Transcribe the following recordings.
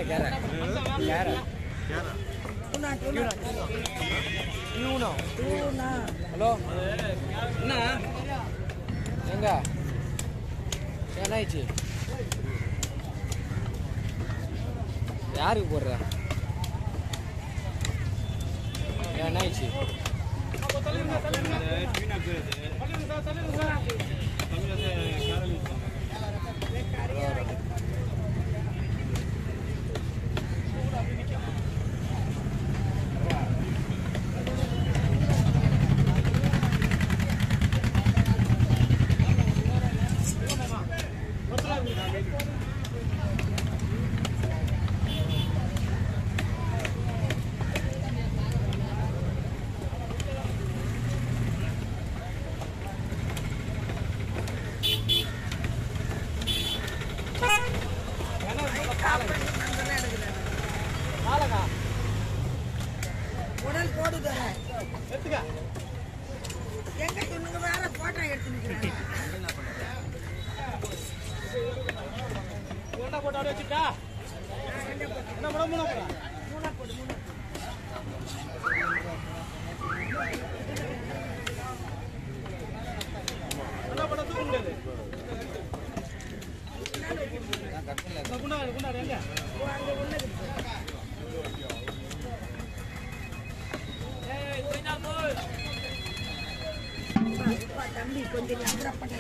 கேர கேர டியூனோ hello என்ன எங்க என்ன ஆயிடுச்சு யாருக்கு போடுற என்ன ஆயிடுச்சு உடல் போடுது எங்க இவங்க வேற போட்டோ எடுத்துக்கிறாங்க தம்பி கொஞ்சம் நம்பரப்பட்ட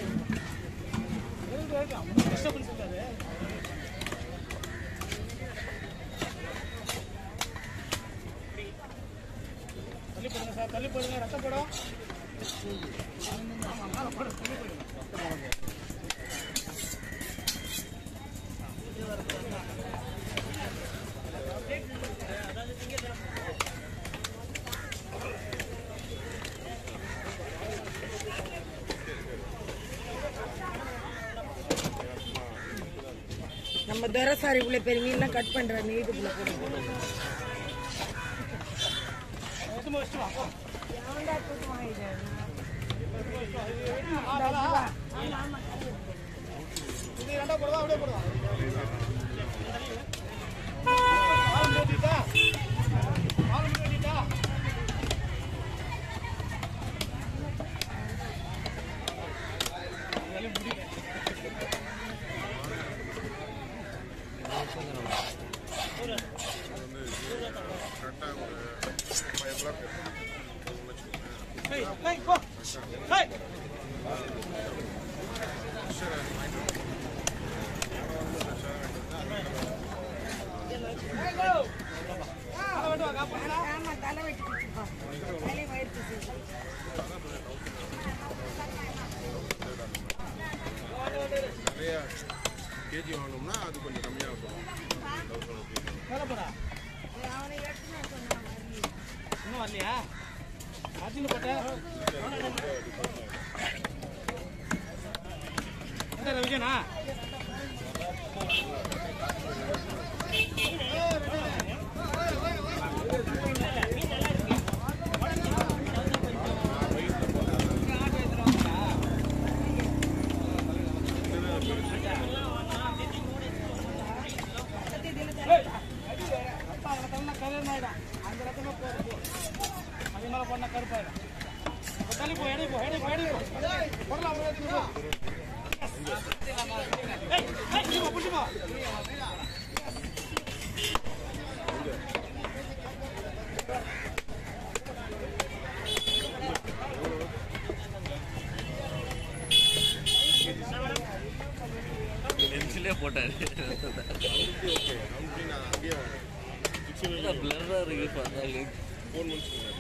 நம்ம துரசாரி உள்ள பெரிய மீன்லாம் கட் பண்ற மீதுக்குள்ள போடுவோம் எவன்டா தூக்கு வாங்கிட்டு? இந்தா வா. ஆமா தலை வெட்டி குச்சிப்பா தலை வயிற்று சீசன் நிறைய கேஜி வாங்கணும்னா அது கொஞ்சம் கம்மியாக இருக்கும் அவனை எடுத்துன்னு சொன்னான் இன்னும் வரலையா அர்ஜுன் போட்ட என்ன விஜயனா அந்த ரத்தமா போறது அது மேல பண்ண கருப்பாயிடும் தள்ளி போ எடை போ எடை போ எடை போ போடலாம் போடலாம் ஏய் ஏய் நீ புடிமா பென்சிலே போட்டாரு ஓகே அமுக்கி நான் அங்கேயே வாங்கினேன் பிளரா இருக்கு பார்த்தாலே ஃபோர் மந்த்ஸ் முன்னாடி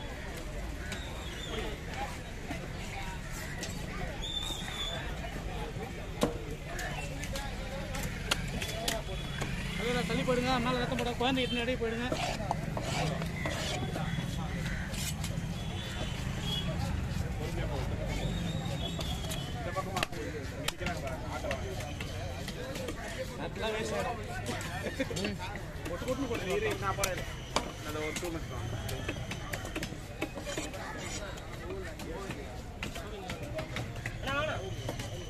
அதெல்லாம் தள்ளி போயிடுங்க மேல ரத்தம் போட குழந்தை இட்டு இடையே போயிடுங்க அதெல்லாம் வேஸ்ட் ஆயிடும் அந்த ஒரு டூ மினிட்ஸ் வாங்க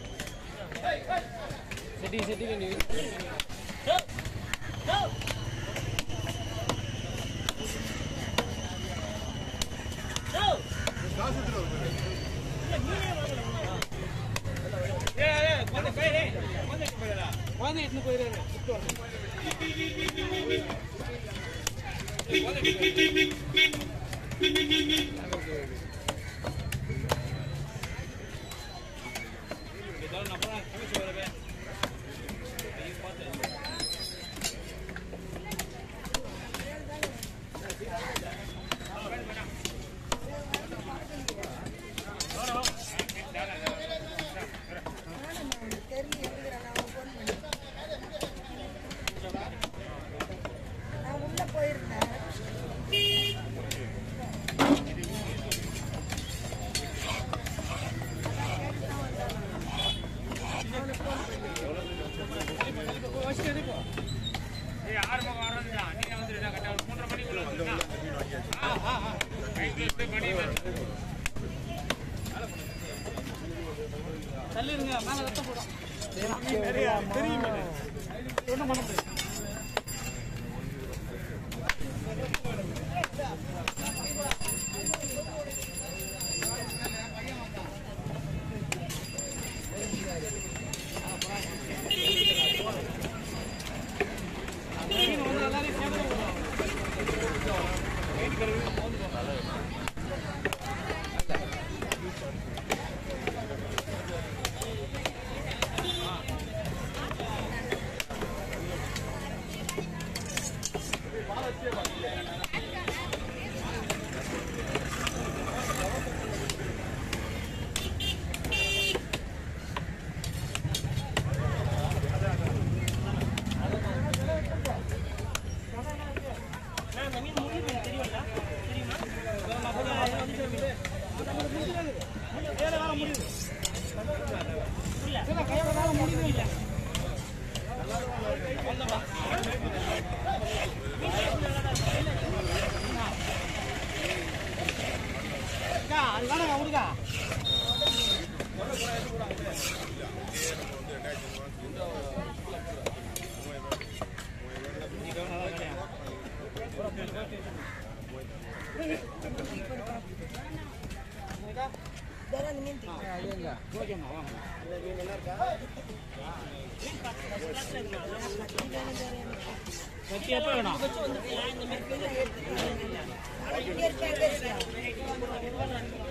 செட்டி செட்டி வேண்டி குழந்தை எடுத்துன்னு போயிடுறாரு கூப்பிட்டு வரணும் தெரிஞ்சு இருக்கிறேன் நான் ஃபோன் பண்ணி நான் உள்ள போயிருந்தேன் தள்ளி இருங்க மேல ரத்தம் போடும் பெரிய மீன் ஒன்றும் பண்ண முடியாது மீன் வந்து எல்லாரையும் சேர்ந்து விடுவோம். அக்கா, அது வேணாங்க, விடுங்க. இதெல்லாம் அந்த மீன் தூக்கி. எங்க ஓகேம்மா, வாங்க. கத்தி எப்போ வேணும் இங்கே இருக்க, அங்கே இருக்க.